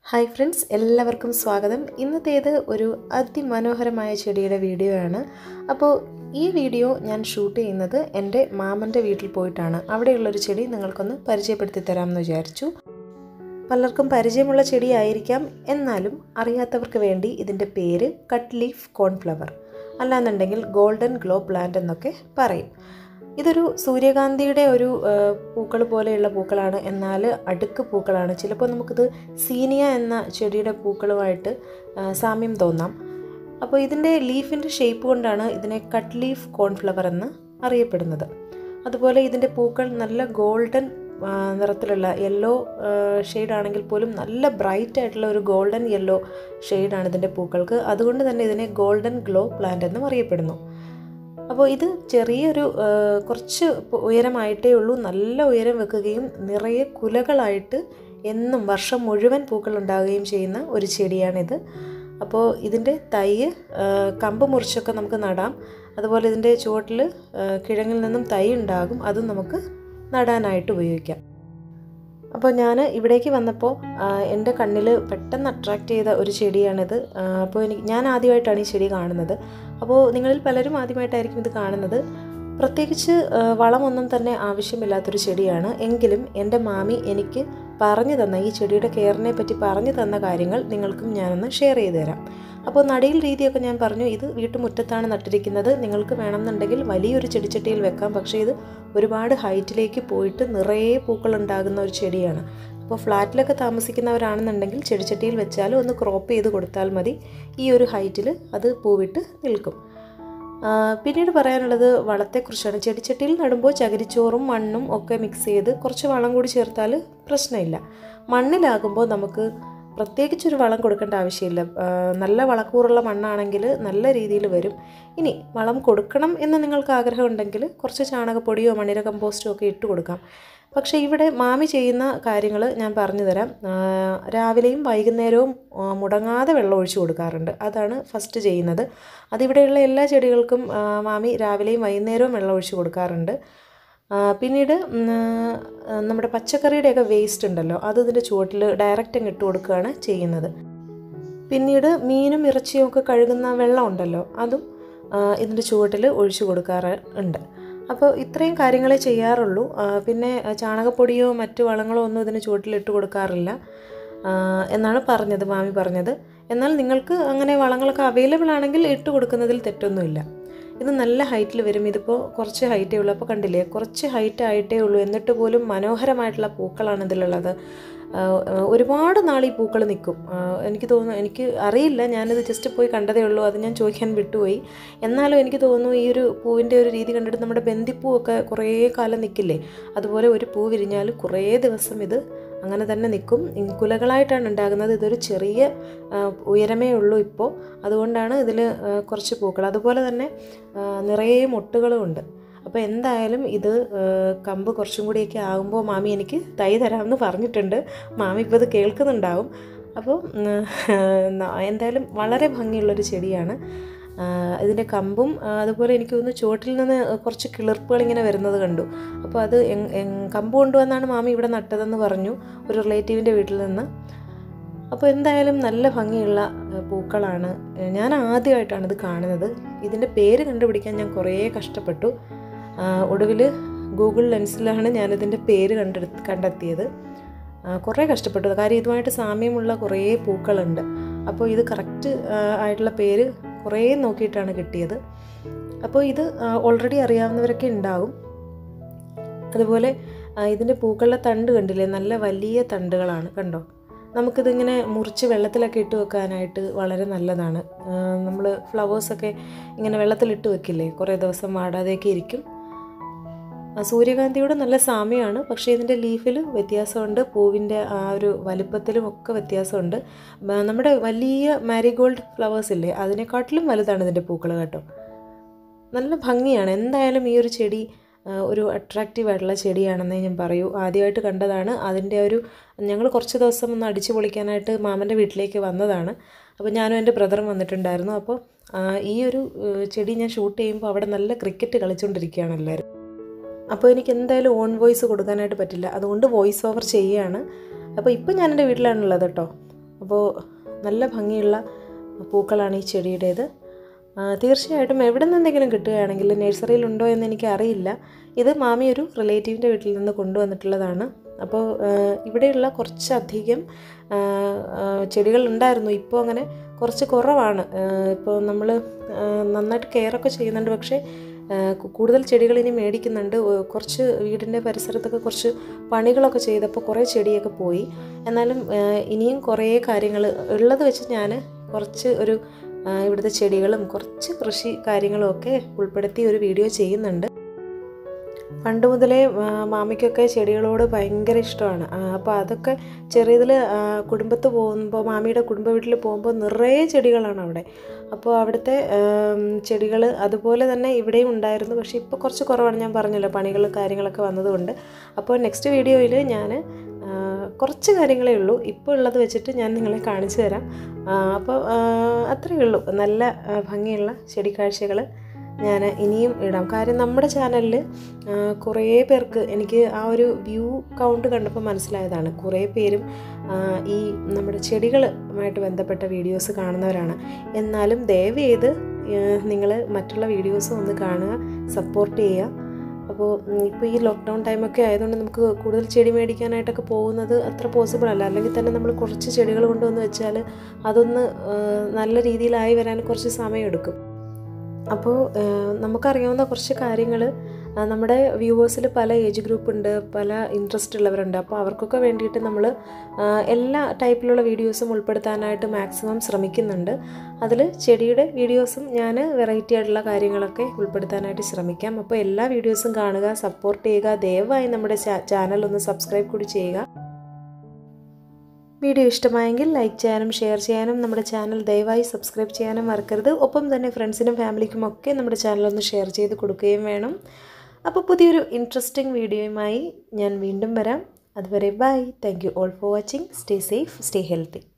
hi friends എല്ലാവർക്കും സ്വാഗതം ഇന്നത്തേത് ഒരു അതിമനോഹരമായ ചെടിയുടെ വീഡിയോ ആണ് അപ്പോൾ ഈ വീഡിയോ ഞാൻ ഷൂട്ട് ചെയ്യുന്നത് എൻ്റെ മാമൻ്റെ വീട്ടിൽ പോയിട്ടാണ് അവിടെയുള്ളൊരു ചെടി നിങ്ങൾക്കൊന്ന് പരിചയപ്പെടുത്തി തരാമെന്ന് വിചാരിച്ചു പലർക്കും പരിചയമുള്ള ചെടിയായിരിക്കാം എന്നാലും അറിയാത്തവർക്ക് വേണ്ടി ഇതിൻ്റെ പേര് കട്ട് ലീഫ് കോൺഫ്ലവർ അല്ലാന്നുണ്ടെങ്കിൽ ഗോൾഡൻ ഗ്ലോ പ്ലാന്റ് എന്നൊക്കെ പറയും ഇതൊരു സൂര്യകാന്തിയുടെ ഒരു പൂക്കൾ പോലെയുള്ള പൂക്കളാണ് എന്നാൽ അടുക്ക് പൂക്കളാണ് ചിലപ്പോൾ നമുക്കിത് സീനിയ എന്ന ചെടിയുടെ പൂക്കളുമായിട്ട് സാമ്യം തോന്നാം അപ്പോൾ ഇതിൻ്റെ ലീഫിൻ്റെ ഷേപ്പ് കൊണ്ടാണ് ഇതിനെ കട്ട് ലീഫ് കോൺഫ്ലവർ എന്ന് അറിയപ്പെടുന്നത് അതുപോലെ ഇതിൻ്റെ പൂക്കൾ നല്ല ഗോൾഡൻ നിറത്തിലുള്ള യെല്ലോ ഷെയ്ഡാണെങ്കിൽ പോലും നല്ല ബ്രൈറ്റ് ആയിട്ടുള്ള ഒരു ഗോൾഡൻ യെല്ലോ ഷെയ്ഡാണ് ഇതിൻ്റെ പൂക്കൾക്ക് അതുകൊണ്ട് തന്നെ ഇതിനെ ഗോൾഡൻ ഗ്ലോ പ്ലാന്റ് എന്നും അറിയപ്പെടുന്നു അപ്പോൾ ഇത് ചെറിയൊരു കുറച്ച് ഉയരമായിട്ടേ ഉള്ളൂ നല്ല ഉയരം വെക്കുകയും നിറയെ കുലകളായിട്ട് എന്നും വർഷം മുഴുവൻ പൂക്കൾ ഉണ്ടാവുകയും ചെയ്യുന്ന ഒരു ചെടിയാണിത് അപ്പോൾ ഇതിൻ്റെ തൈ കമ്പ് മുറിച്ചൊക്കെ നമുക്ക് നടാം അതുപോലെ ഇതിൻ്റെ ചുവട്ടിൽ കിഴങ്ങിൽ നിന്നും തൈ ഉണ്ടാകും അതും നമുക്ക് നടാനായിട്ട് ഉപയോഗിക്കാം അപ്പോൾ ഞാൻ ഇവിടേക്ക് വന്നപ്പോൾ എൻ്റെ കണ്ണിൽ പെട്ടെന്ന് അട്രാക്റ്റ് ചെയ്ത ഒരു ചെടിയാണിത് അപ്പോൾ എനിക്ക് ഞാൻ ആദ്യമായിട്ടാണ് ഈ ചെടി കാണുന്നത് അപ്പോൾ നിങ്ങളിൽ പലരും ആദ്യമായിട്ടായിരിക്കും ഇത് കാണുന്നത് പ്രത്യേകിച്ച് വളമൊന്നും തന്നെ ആവശ്യമില്ലാത്തൊരു ചെടിയാണ് എങ്കിലും എൻ്റെ മാമി എനിക്ക് പറഞ്ഞു തന്ന ഈ ചെടിയുടെ കെയറിനെ പറ്റി പറഞ്ഞു തന്ന കാര്യങ്ങൾ നിങ്ങൾക്കും ഞാനൊന്ന് ഷെയർ ചെയ്തു തരാം അപ്പോൾ നടയിൽ രീതിയൊക്കെ ഞാൻ പറഞ്ഞു ഇത് വീട്ടുമുറ്റത്താണ് നട്ടിരിക്കുന്നത് നിങ്ങൾക്ക് വേണമെന്നുണ്ടെങ്കിൽ വലിയൊരു ചെടിച്ചട്ടിയിൽ വെക്കാം പക്ഷേ ഇത് ഒരുപാട് ഹൈറ്റിലേക്ക് പോയിട്ട് നിറയെ പൂക്കൾ ഉണ്ടാകുന്ന ഒരു ചെടിയാണ് അപ്പോൾ ഫ്ലാറ്റിലൊക്കെ താമസിക്കുന്നവരാണെന്നുണ്ടെങ്കിൽ ചെടിച്ചട്ടിയിൽ വെച്ചാൽ ഒന്ന് ക്രോപ്പ് ചെയ്ത് കൊടുത്താൽ മതി ഈ ഒരു ഹൈറ്റിൽ അത് പൂവിട്ട് നിൽക്കും പിന്നീട് പറയാനുള്ളത് വളത്തെക്കുറിച്ചാണ് ചെടിച്ചട്ടിയിൽ നടുമ്പോൾ ചകിരിച്ചോറും മണ്ണും ഒക്കെ മിക്സ് ചെയ്ത് കുറച്ച് വളം കൂടി ചേർത്താൽ പ്രശ്നമില്ല മണ്ണിലാകുമ്പോൾ നമുക്ക് പ്രത്യേകിച്ചൊരു വളം കൊടുക്കേണ്ട ആവശ്യമില്ല നല്ല വളക്കൂറുള്ള മണ്ണാണെങ്കിൽ നല്ല രീതിയിൽ വരും ഇനി വളം കൊടുക്കണം എന്ന് നിങ്ങൾക്ക് ആഗ്രഹമുണ്ടെങ്കിൽ കുറച്ച് ചാണകപ്പൊടിയോ മണ്ണിര കമ്പോസ്റ്റോ ഒക്കെ ഇട്ട് കൊടുക്കാം പക്ഷേ ഇവിടെ മാമി ചെയ്യുന്ന കാര്യങ്ങൾ ഞാൻ പറഞ്ഞു തരാം രാവിലെയും വൈകുന്നേരവും മുടങ്ങാതെ വെള്ളം ഒഴിച്ചു കൊടുക്കാറുണ്ട് അതാണ് ഫസ്റ്റ് ചെയ്യുന്നത് അതിവിടെയുള്ള എല്ലാ ചെടികൾക്കും മാമി രാവിലെയും വൈകുന്നേരവും വെള്ളം ഒഴിച്ചു കൊടുക്കാറുണ്ട് പിന്നീട് നമ്മുടെ പച്ചക്കറിയുടെയൊക്കെ വേസ്റ്റ് ഉണ്ടല്ലോ അത് ഇതിൻ്റെ ചുവട്ടിൽ ഡയറക്റ്റ് അങ്ങ് ഇട്ട് കൊടുക്കുകയാണ് ചെയ്യുന്നത് പിന്നീട് മീനും ഇറച്ചിയും ഒക്കെ കഴുകുന്ന വെള്ളം ഉണ്ടല്ലോ അതും ഇതിൻ്റെ ചുവട്ടിൽ ഒഴിച്ചു കൊടുക്കാറ് ഉണ്ട് അപ്പോൾ ഇത്രയും കാര്യങ്ങളെ ചെയ്യാറുള്ളൂ പിന്നെ ചാണകപ്പൊടിയോ മറ്റു വളങ്ങളോ ഒന്നും ഇതിന് ചുവട്ടിൽ ഇട്ട് കൊടുക്കാറില്ല എന്നാണ് പറഞ്ഞത് മാമി പറഞ്ഞത് എന്നാൽ നിങ്ങൾക്ക് അങ്ങനെ വളങ്ങളൊക്കെ അവൈലബിൾ ആണെങ്കിൽ ഇട്ട് കൊടുക്കുന്നതിൽ തെറ്റൊന്നുമില്ല ഇത് നല്ല ഹൈറ്റിൽ വരും ഇതിപ്പോൾ കുറച്ച് ഹൈറ്റേ ഉള്ളൂ അപ്പോൾ കണ്ടില്ലേ കുറച്ച് ഹൈറ്റ് ആയിട്ടേ ഉള്ളൂ എന്നിട്ട് പോലും മനോഹരമായിട്ടുള്ള പൂക്കളാണ് ഇതിലുള്ളത് ഒരുപാട് നാൾ ഈ പൂക്കൾ നിൽക്കും എനിക്ക് തോന്നുന്നു എനിക്ക് അറിയില്ല ഞാനിത് ജസ്റ്റ് പോയി കണ്ടതേ ഉള്ളൂ അത് ഞാൻ ചോദിക്കാൻ വിട്ടുപോയി എന്നാലും എനിക്ക് തോന്നുന്നു ഈ ഒരു പൂവിൻ്റെ ഒരു രീതി കണ്ടിട്ട് നമ്മുടെ ബന്ദിപ്പൂവൊക്കെ കുറേ കാലം നിൽക്കില്ലേ അതുപോലെ ഒരു പൂ വിരിഞ്ഞാൽ കുറേ ദിവസം ഇത് അങ്ങനെ തന്നെ നിൽക്കും കുലകളായിട്ടാണ് ഉണ്ടാകുന്നത് ഇതൊരു ചെറിയ ഉയരമേ ഉള്ളൂ ഇപ്പോൾ അതുകൊണ്ടാണ് ഇതിൽ കുറച്ച് പൂക്കൾ അതുപോലെ തന്നെ നിറയെ മുട്ടുകളും ഉണ്ട് അപ്പോൾ എന്തായാലും ഇത് കമ്പ് കുറച്ചും കൂടിയൊക്കെ ആകുമ്പോൾ മാമി എനിക്ക് തൈ തരാമെന്ന് പറഞ്ഞിട്ടുണ്ട് മാമി ഇപ്പോൾ ഇത് കേൾക്കുന്നുണ്ടാവും അപ്പോൾ എന്തായാലും വളരെ ഭംഗിയുള്ളൊരു ചെടിയാണ് ഇതിൻ്റെ കമ്പും അതുപോലെ എനിക്ക് തോന്നുന്നു ചുവട്ടിൽ നിന്ന് കുറച്ച് കിളിർപ്പുകൾ ഇങ്ങനെ വരുന്നത് കണ്ടു അപ്പോൾ അത് കമ്പ് കൊണ്ടുവന്നാണ് മാമി ഇവിടെ നട്ടതെന്ന് പറഞ്ഞു ഒരു റിലേറ്റീവിൻ്റെ വീട്ടിൽ നിന്ന് അപ്പോൾ എന്തായാലും നല്ല ഭംഗിയുള്ള പൂക്കളാണ് ഞാൻ ആദ്യമായിട്ടാണ് ഇത് കാണുന്നത് ഇതിൻ്റെ പേര് കണ്ടുപിടിക്കാൻ ഞാൻ കുറേ കഷ്ടപ്പെട്ടു ഒടുവിൽ ഗൂഗിൾ ലെൻസിലാണ് ഞാനിതിൻ്റെ പേര് കണ്ടെടുത്ത് കണ്ടെത്തിയത് കുറേ കഷ്ടപ്പെട്ടു കാര്യം ഇതുമായിട്ട് സാമ്യമുള്ള കുറേ പൂക്കളുണ്ട് അപ്പോൾ ഇത് കറക്റ്റ് ആയിട്ടുള്ള പേര് കുറേ നോക്കിയിട്ടാണ് കിട്ടിയത് അപ്പോൾ ഇത് ഓൾറെഡി അറിയാവുന്നവരൊക്കെ ഉണ്ടാവും അതുപോലെ ഇതിൻ്റെ പൂക്കളുടെ തണ്ട് കണ്ടില്ലേ നല്ല വലിയ തണ്ടുകളാണ് കണ്ടോ നമുക്കിതിങ്ങനെ മുറിച്ച് വെള്ളത്തിലൊക്കെ ഇട്ട് വെക്കാനായിട്ട് വളരെ നല്ലതാണ് നമ്മൾ ഫ്ലവേഴ്സൊക്കെ ഇങ്ങനെ വെള്ളത്തിലിട്ട് വെക്കില്ലേ കുറേ ദിവസം വാടാതെയൊക്കെ ഇരിക്കും സൂര്യകാന്തിയോട് നല്ല സാമ്യമാണ് പക്ഷേ ഇതിൻ്റെ ലീഫിൽ വ്യത്യാസമുണ്ട് പൂവിൻ്റെ ആ ഒരു വലിപ്പത്തിലും ഒക്കെ വ്യത്യാസമുണ്ട് നമ്മുടെ വലിയ മാരിഗോൾഡ് ഫ്ലവേഴ്സ് ഇല്ലേ അതിനെക്കാട്ടിലും വലുതാണ് ഇതിൻ്റെ പൂക്കൾ കേട്ടോ നല്ല ഭംഗിയാണ് എന്തായാലും ഈ ഒരു ചെടി ഒരു അട്രാക്റ്റീവ് ആയിട്ടുള്ള ചെടിയാണെന്നേ ഞാൻ പറയൂ ആദ്യമായിട്ട് കണ്ടതാണ് അതിൻ്റെ ഒരു ഞങ്ങൾ കുറച്ച് ദിവസം ഒന്ന് അടിച്ചു പൊളിക്കാനായിട്ട് മാമൻ്റെ വീട്ടിലേക്ക് വന്നതാണ് അപ്പോൾ ഞാനും എൻ്റെ ബ്രദറും വന്നിട്ടുണ്ടായിരുന്നു അപ്പോൾ ഈ ഒരു ചെടി ഞാൻ ഷൂട്ട് ചെയ്യുമ്പോൾ അവിടെ നല്ല ക്രിക്കറ്റ് കളിച്ചുകൊണ്ടിരിക്കുകയാണ് എല്ലാവരും അപ്പോൾ എനിക്ക് എന്തായാലും ഓൺ വോയിസ് കൊടുക്കാനായിട്ട് പറ്റില്ല അതുകൊണ്ട് വോയിസ് ഓവർ ചെയ്യുകയാണ് അപ്പോൾ ഇപ്പം ഞാൻ എൻ്റെ വീട്ടിലാണുള്ളത് കേട്ടോ അപ്പോൾ നല്ല ഭംഗിയുള്ള പൂക്കളാണ് ഈ ചെടിയുടേത് ആ, തീർച്ചയായിട്ടും എവിടെ നിന്നെങ്കിലും കിട്ടുകയാണെങ്കിൽ നഴ്സറിയിലുണ്ടോ എന്ന് എനിക്ക് അറിയില്ല ഇത് മാമി ഒരു റിലേറ്റീവിൻ്റെ വീട്ടിൽ നിന്ന് കൊണ്ടുവന്നിട്ടുള്ളതാണ് അപ്പോൾ ആ, ഇവിടെയുള്ള കുറച്ചധികം ആ, ആ, ചെടികളുണ്ടായിരുന്നു ഇപ്പോൾ അങ്ങനെ കുറച്ച് കുറവാണ് ആ, ഇപ്പോൾ നമ്മൾ നന്നായിട്ട് കെയറൊക്കെ ചെയ്യുന്നുണ്ട് പക്ഷേ ആ, കു- കൂടുതൽ ചെടികൾ ഇനി മേടിക്കുന്നുണ്ട് ഒ- കുറച്ച് വീടിൻ്റെ പരിസരത്തൊക്കെ കുറച്ച് പണികളൊക്കെ ചെയ്തപ്പോൾ കുറേ ചെടിയൊക്കെ പോയി എന്നാലും ആ, ഇനിയും കുറേ കാര്യങ്ങൾ ഉള്ളത് വെച്ച് ഞാൻ കുറച്ച് ഒരു ആ, ഇവിടുത്തെ ചെടികളും കുറച്ച് കൃഷി കാര്യങ്ങളും ഒക്കെ ഉൾപ്പെടുത്തി ഒരു വീഡിയോ ചെയ്യുന്നുണ്ട് പണ്ട് മുതലേ ആ, മാമിക്കൊക്കെ ചെടികളോട് ഭയങ്കര ഇഷ്ടമാണ് അപ്പോൾ അതൊക്കെ ചെറിയതിൽ കുടുംബത്ത് പോകുമ്പോൾ മാമിയുടെ കുടുംബ വീട്ടിൽ പോകുമ്പോൾ നിറയെ ചെടികളാണ് അവിടെ അപ്പോൾ അവിടുത്തെ ചെടികൾ അതുപോലെ തന്നെ ഇവിടെയും ഉണ്ടായിരുന്നു പക്ഷേ ഇപ്പോൾ കുറച്ച് കുറവാണ് ഞാൻ പറഞ്ഞല്ലോ പണികൾ കാര്യങ്ങളൊക്കെ വന്നതുകൊണ്ട് അപ്പോൾ നെക്സ്റ്റ് വീഡിയോയിൽ ഞാൻ ആ, കുറച്ച് കാര്യങ്ങളേ ഉള്ളൂ ഇപ്പോൾ ഉള്ളത് വെച്ചിട്ട് ഞാൻ നിങ്ങളെ കാണിച്ചു തരാം ആ, അപ്പോൾ ആ, അത്രയേ ഉള്ളൂ നല്ല ആ, ഭംഗിയുള്ള ചെടി കാഴ്ചകൾ ഞാൻ ഇനിയും ഇടാം കാര്യം നമ്മുടെ ചാനലിൽ കുറേ പേർക്ക് എനിക്ക് ആ ഒരു വ്യൂ കൗണ്ട് കണ്ടപ്പോൾ മനസ്സിലായതാണ് കുറേ പേരും ആ, ഈ നമ്മുടെ ചെടികളുമായിട്ട് ബന്ധപ്പെട്ട വീഡിയോസ് കാണുന്നവരാണ് എന്നാലും ദയവ് ചെയ്ത് നിങ്ങൾ മറ്റുള്ള വീഡിയോസും ഒന്ന് കാണുക സപ്പോർട്ട് ചെയ്യുക അപ്പോൾ ഇപ്പോൾ ഈ ലോക്ക്ഡൗൺ ടൈമൊക്കെ ആയതുകൊണ്ട് നമുക്ക് കൂടുതൽ ചെടി മേടിക്കാനായിട്ടൊക്കെ പോകുന്നത് അത്ര പോസിബിൾ അല്ല അല്ലെങ്കിൽ തന്നെ നമ്മൾ കുറച്ച് ചെടികൾ കൊണ്ടുവന്ന് വെച്ചാൽ അതൊന്ന് ആ, നല്ല രീതിയിലായി വരാൻ കുറച്ച് സമയമെടുക്കും അപ്പോൾ ആ, നമുക്കറിയാവുന്ന കുറച്ച് കാര്യങ്ങൾ നമ്മുടെ വ്യൂവേഴ്സിൽ പല ഏജ് ഗ്രൂപ്പ് ഉണ്ട് പല ഇൻട്രസ്റ്റ് ഉള്ളവരുണ്ട് അപ്പോൾ അവർക്കൊക്കെ വേണ്ടിയിട്ട് നമ്മൾ എല്ലാ ടൈപ്പിലുള്ള വീഡിയോസും ഉൾപ്പെടുത്താനായിട്ട് മാക്സിമം ശ്രമിക്കുന്നുണ്ട് അതിൽ ചെടിയുടെ വീഡിയോസും ഞാൻ വെറൈറ്റി ആയിട്ടുള്ള കാര്യങ്ങളൊക്കെ ഉൾപ്പെടുത്താനായിട്ട് ശ്രമിക്കാം അപ്പോൾ എല്ലാ വീഡിയോസും കാണുക സപ്പോർട്ട് ചെയ്യുക ദയവായി നമ്മുടെ ചാനൽ ഒന്ന് സബ്സ്ക്രൈബ് കൂടി ചെയ്യുക വീഡിയോ ഇഷ്ടമായെങ്കിൽ ലൈക്ക് ചെയ്യാനും ഷെയർ ചെയ്യാനും നമ്മുടെ ചാനൽ ദയവായി സബ്സ്ക്രൈബ് ചെയ്യാനും മറക്കരുത് ഒപ്പം തന്നെ ഫ്രണ്ട്സിനും ഫാമിലിക്കും ഒക്കെ നമ്മുടെ ചാനൽ ഒന്ന് ഷെയർ ചെയ്ത് കൊടുക്കുകയും വേണം അപ്പോൾ പുതിയൊരു ഇൻട്രസ്റ്റിംഗ് വീഡിയോയുമായി ഞാൻ വീണ്ടും വരാം അതുവരെ bye thank you all for watching stay safe stay healthy